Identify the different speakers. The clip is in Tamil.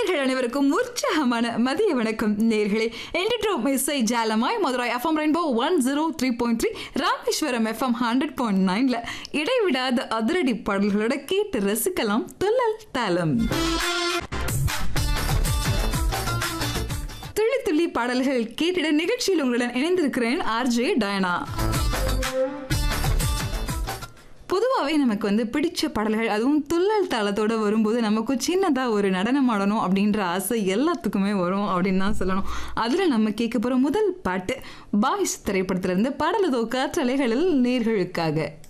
Speaker 1: நேர்கள் அனைவருக்கும் உற்சாகமான மதிய வணக்கம் நேர்களே என்டிட்ரோம் இசை ஜாலமாய் Madurai FM rainbow one zero three point three Rameswaram FM hundred point நைன்ல இடைவிடாத அதிரடி பாடல்களோட கேட்டு ரசிக்கலாம் துள்ளல் தாளம் துள்ளி துள்ளி பாடல்கள் கேட்டிட நிகழ்ச்சியில் உங்களுடன் இணைந்திருக்கிறேன் ஆர்ஜே டயனா பொதுவாகவே நமக்கு வந்து பிடிச்ச பாடல்கள் அதுவும் துள்ளல் தாளத்தோட வரும்போது நமக்கு சின்னதாக ஒரு நடனம் ஆடணும் அப்படின்ற ஆசை எல்லாத்துக்குமே வரும் அப்படின்னு தான் சொல்லணும் அதில் நம்ம கேட்க போகிற முதல் பாட்டு பாய்ஸ் திரைப்படத்திலிருந்து பாடலதோ காற்றலைகளில் நேர்களுக்காக